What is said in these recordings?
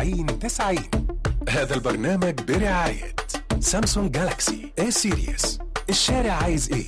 90 90 هذا البرنامج برعاية سامسونج جالاكسي اي سيريس الشارع عايز ايه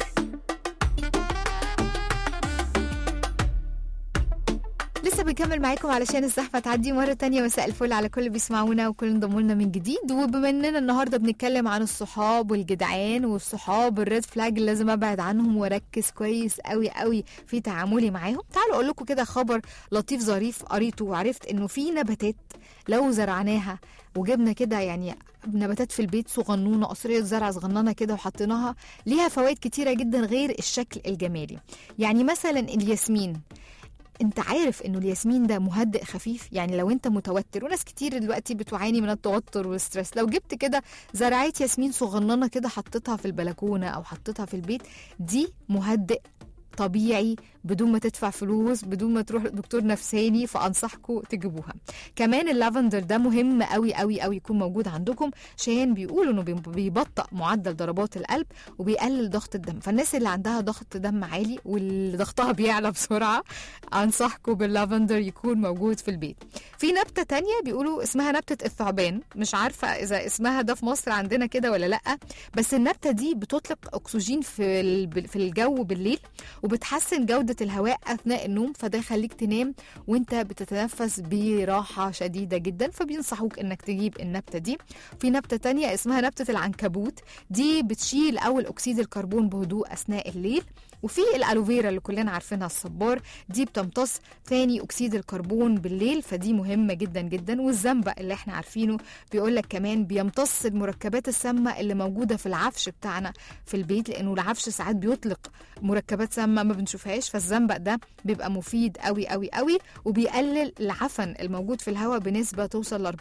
لسه بنكمل معاكم علشان الزحمه تعدي مره تانية مساء الفل على كل اللي بيسمعونا وكل انضموا لنا من جديد وبما اننا النهارده بنتكلم عن الصحاب والجدعان والصحاب الريد فلاج اللي لازم ابعد عنهم واركز كويس قوي قوي في تعاملي معاهم تعالوا اقول لكم كده خبر لطيف ظريف قريته وعرفت انه في نباتات لو زرعناها وجبنا كده يعني نباتات في البيت صغنونه قصريه زرع صغننه كده وحطيناها ليها فوائد كتيره جدا غير الشكل الجمالي يعني مثلا الياسمين انت عارف انه الياسمين ده مهدئ خفيف يعني لو انت متوتر وناس كتير دلوقتي بتعاني من التوتر والستريس لو جبت كده زرعيه ياسمين صغننه كده حطيتها في البلكونه او حطيتها في البيت دي مهدئ طبيعي بدون ما تدفع فلوس بدون ما تروح لدكتور نفساني فانصحكم تجيبوها كمان اللافندر ده مهم قوي قوي قوي يكون موجود عندكم عشان بيقولوا انه بي- بيبطئ معدل ضربات القلب وبيقلل ضغط الدم فالناس اللي عندها ضغط دم عالي واللي ضغطها بيعلى بسرعه انصحكم باللافندر يكون موجود في البيت في نبته تانية بيقولوا اسمها نبته الثعبان مش عارفه اذا اسمها ده في مصر عندنا كده ولا لا بس النبته دي بتطلق اكسجين في ال- في الجو بالليل وبتحسن جودة الهواء أثناء النوم فده يخليك تنام وانت بتتنفس براحة شديدة جدا فبينصحوك انك تجيب النبتة دي في نبتة تانية اسمها نبتة العنكبوت دي بتشيل أول أكسيد الكربون بهدوء أثناء الليل وفي الالوفيرا اللي كلنا عارفينها الصبار دي بتمتص ثاني اكسيد الكربون بالليل فدي مهمه جدا جدا والزنبق اللي احنا عارفينه بيقول لك كمان بيمتص المركبات السامه اللي موجوده في العفش بتاعنا في البيت لانه العفش ساعات بيطلق مركبات سامه ما بنشوفهاش فالزنبق ده بيبقى مفيد قوي قوي قوي وبيقلل العفن الموجود في الهواء بنسبه توصل ل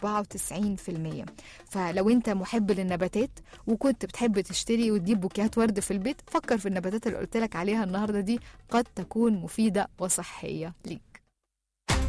94% فلو انت محب للنباتات وكنت بتحب تشتري وتجيب بوكيهات ورد في البيت فكر في النباتات اللي قلت لك عليها النهارده دي قد تكون مفيده وصحيه ليك